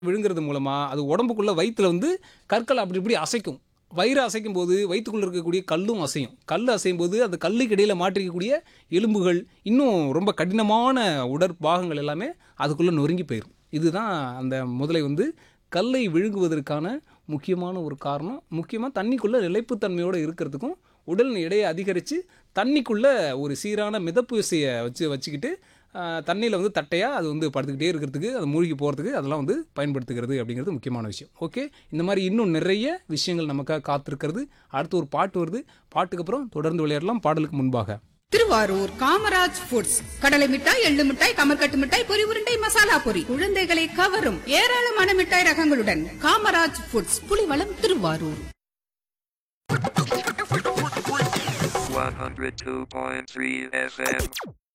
விழுங்குறது மூலமா அது உடம்புக்குள்ள வயித்துல வந்து கற்கள் அப்படி இப்படி அசைக்கும் வயிறு அசைக்கும் போது வயிற்றுக்குள்ள இருக்கக்கூடிய கல்லும் அசையும் கல் அசையும் போது அந்த கல்லுக்கு இடையில மாட்டிருக்கக்கூடிய எலும்புகள் இன்னும் ரொம்ப கடினமான உடற்பாகங்கள் எல்லாமே அதுக்குள்ள நொறுங்கி போயிடும் இதுதான் அந்த முதலை வந்து கல்லை விழுங்குவதற்கான முக்கியமான ஒரு காரணம் முக்கியமாக தண்ணிக்குள்ளே நிலைப்புத்தன்மையோடு இருக்கிறதுக்கும் உடல் எடையை அதிகரித்து தண்ணிக்குள்ளே ஒரு சீரான மிதப்பு விசையை வச்சு வச்சுக்கிட்டு தண்ணியில் வந்து தட்டையாக அது வந்து படுத்துக்கிட்டே இருக்கிறதுக்கு அது மூழ்கி போகிறதுக்கு அதெல்லாம் வந்து பயன்படுத்துகிறது அப்படிங்கிறது முக்கியமான விஷயம் ஓகே இந்த மாதிரி இன்னும் நிறைய விஷயங்கள் நமக்காக காத்திருக்கிறது அடுத்து ஒரு பாட்டு வருது பாட்டுக்கு அப்புறம் தொடர்ந்து விளையாடலாம் பாடலுக்கு முன்பாக திருவாரூர் காமராஜ் ஃபுட்ஸ் கடலை மிட்டாய் எள்ளு மிட்டாய் கமர்கட்டு மிட்டாய் பொரி உருண்டை மசாலா பொரி குழந்தைகளை கவரும் ஏராளமான மிட்டாய் ரகங்களுடன் காமராஜ் ஃபுட்ஸ் புலிவளம் திருவாரூர் 102.3 FM.